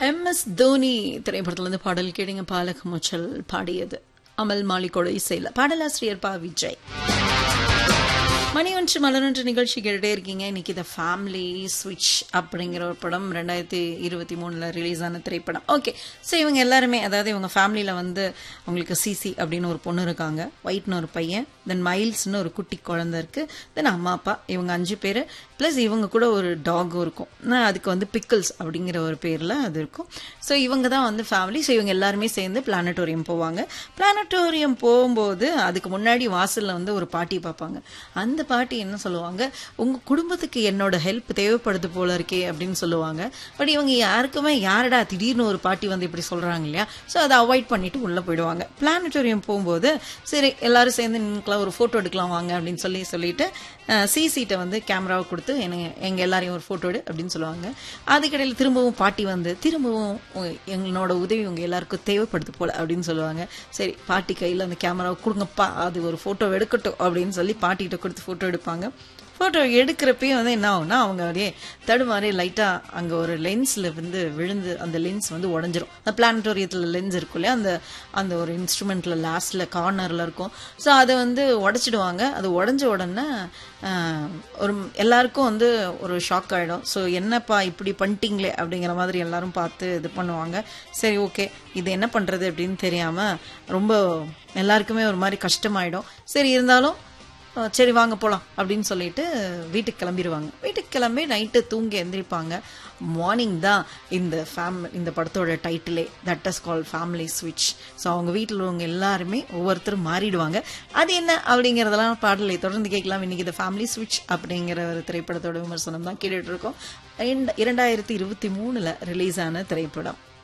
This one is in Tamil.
எம் எஸ் தோனி திரைப்படத்திலிருந்து பாடல் கேடுங்க பாலக முச்சல் பாடியது அமல் மாலிகோட இசையில் பாடலாசிரியர் பா விஜய் மணி ஒன்று மலரொன்று நிகழ்ச்சி கேட்டுட்டே இருக்கீங்க இன்னைக்கு த ஃபேமிலி ஸ்விட்ச் அப்படிங்கிற ஒரு படம் ரெண்டாயிரத்தி இருபத்தி மூணில் ரிலீஸ் ஆன திரைப்படம் ஓகே ஸோ இவங்க எல்லாருமே அதாவது இவங்க ஃபேமிலியில் வந்து அவங்களுக்கு சிசி அப்படின்னு ஒரு பொண்ணு இருக்காங்க ஒயிட்னு ஒரு பையன் தென் மைல்ஸ்னு ஒரு குட்டி குழந்தை இருக்கு தென் அம்மா அப்பா இவங்க அஞ்சு பேர் ப்ளஸ் இவங்க கூட ஒரு டாகும் இருக்கும் நான் அதுக்கு வந்து பிக்கிள்ஸ் அப்படிங்கிற ஒரு பேரில் அது இருக்கும் ஸோ இவங்க தான் வந்து ஃபேமிலி ஸோ இவங்க எல்லாருமே சேர்ந்து பிளானட்டோரியம் போவாங்க பிளானட்டோரியம் போகும்போது அதுக்கு முன்னாடி வாசலில் வந்து ஒரு பாட்டி பார்ப்பாங்க அந்த பாட்டி என்ன சொல்லுவாங்க உங்கள் குடும்பத்துக்கு என்னோட ஹெல்ப் தேவைப்படுது போல இருக்கே அப்படின்னு சொல்லுவாங்க பட் இவங்க யாருக்குமே யாரடா திடீர்னு ஒரு பாட்டி வந்து இப்படி சொல்கிறாங்க இல்லையா ஸோ அதை அவாய்ட் பண்ணிட்டு உள்ளே போயிடுவாங்க பிளானட்டோரியம் போகும்போது சரி எல்லாரும் சேர்ந்து நின்றுக்கலாம் ஒரு ஃபோட்டோ எடுக்கலாம் வாங்க அப்படின்னு சொல்லி சொல்லிட்டு சிசிட்ட வந்து கேமராவை கொடுத்து எனக்கு எங்கள் எல்லாரையும் ஒரு ஃபோட்டோ எடு அப்படின்னு சொல்லுவாங்க அதுக்கிடையில் திரும்பவும் பாட்டி வந்து திரும்பவும் உங்க- எங்களோட உதவி உங்கள் எல்லாருக்கும் தேவைப்படுது போல அப்படின்னு சொல்லுவாங்க சரி பாட்டி கையில் அந்த கேமராவை கொடுங்கப்பா அது ஒரு ஃபோட்டோ எடுக்கட்டும் அப்படின்னு சொல்லி பாட்டிகிட்ட கொடுத்து ஃபோட்டோ எடுப்பாங்க ஃபோட்டோ எடுக்கிறப்பயும் வந்து என்ன ஆகும்னா அவங்க அப்படியே தடுமாறி லைட்டாக அங்கே ஒரு லென்ஸில் வந்து விழுந்து அந்த லென்ஸ் வந்து உடஞ்சிரும் அந்த பிளானட்டோரியத்தில் லென்ஸ் இருக்கும் இல்லையா அந்த அந்த ஒரு இன்ஸ்ட்ருமெண்ட்டில் லாஸ்ட்டில் கார்னரில் இருக்கும் ஸோ அதை வந்து உடச்சிடுவாங்க அது உடஞ்ச உடனே ஆஹ், ஒரு எல்லாருக்கும் வந்து ஒரு ஷாக் ஆகிடும் ஸோ என்னப்பா இப்படி பண்ணிட்டீங்களே அப்படிங்கிற மாதிரி எல்லாரும் பார்த்து இது பண்ணுவாங்க சரி ஓகே இது என்ன பண்ணுறது அப்படின்னு தெரியாமல் ரொம்ப எல்லாருக்குமே ஒரு மாதிரி கஷ்டமாயிடும் சரி இருந்தாலும் அஹ் சரி வாங்க போகலாம் அப்படின்னு சொல்லிட்டு வீட்டுக்கு கிளம்பிடுவாங்க வீட்டுக்கு கிளம்பி நைட்டு தூங்கி எந்திரிப்பாங்க மார்னிங் தான் இந்த ஃபேம் இந்த படத்தோட டைட்டிலே தட் இஸ் கால் ஃபேமிலி ஸ்விட்ச் ஸோ அவங்க வீட்டில் உள்ளவங்க எல்லாருமே ஒவ்வொருத்தரும் மாறிடுவாங்க அது என்ன அப்படிங்கிறதெல்லாம் பாடலை தொடர்ந்து கேட்கலாம் இன்னைக்கு இந்த ஃபேமிலி ஸ்விட்ச் அப்படிங்கிற ஒரு திரைப்படத்தோட விமர்சனம் தான் கேட்டுட்டு இருக்கோம் இரண்டு- இரண்டாயிரத்தி இருபத்தி மூணுல ரிலீஸ் ஆன திரைப்படம்